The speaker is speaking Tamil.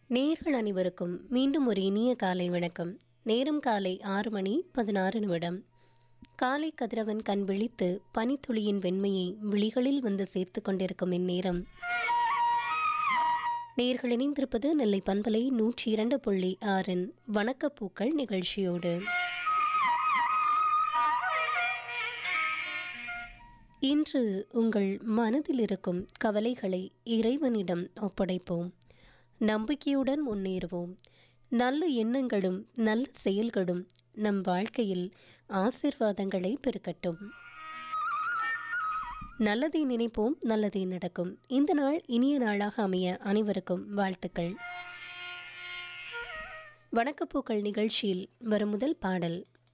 நேர்கள் அனைவருக்கும் மீண்டும் ஒரு இனிய காலை வணக்கம் நேரம் காலை ஆறு மணி பதினாறு நிமிடம் காலை கதிரவன் கண் விழித்து பனித்துளியின் வெண்மையை விழிகளில் வந்து சேர்த்து கொண்டிருக்கும் இந்நேரம் நேர்கள் இணைந்திருப்பது நெல்லை பண்பலை நூற்றி இரண்டு புள்ளி ஆறின் வணக்கப்பூக்கள் நிகழ்ச்சியோடு இன்று உங்கள் மனதில் இருக்கும் கவலைகளை இறைவனிடம் ஒப்படைப்போம் நம்பிக்கையுடன் முன்னேறுவோம் நல்ல எண்ணங்களும் நல்ல செயல்களும் நம் வாழ்க்கையில் ஆசிர்வாதங்களை பெருக்கட்டும் நல்லதை நினைப்போம் நல்லதே நடக்கும் இந்த நாள் இனிய நாளாக அமைய அனைவருக்கும் வாழ்த்துக்கள் வணக்கப்பூக்கள் நிகழ்ச்சியில் வரும் முதல் பாடல்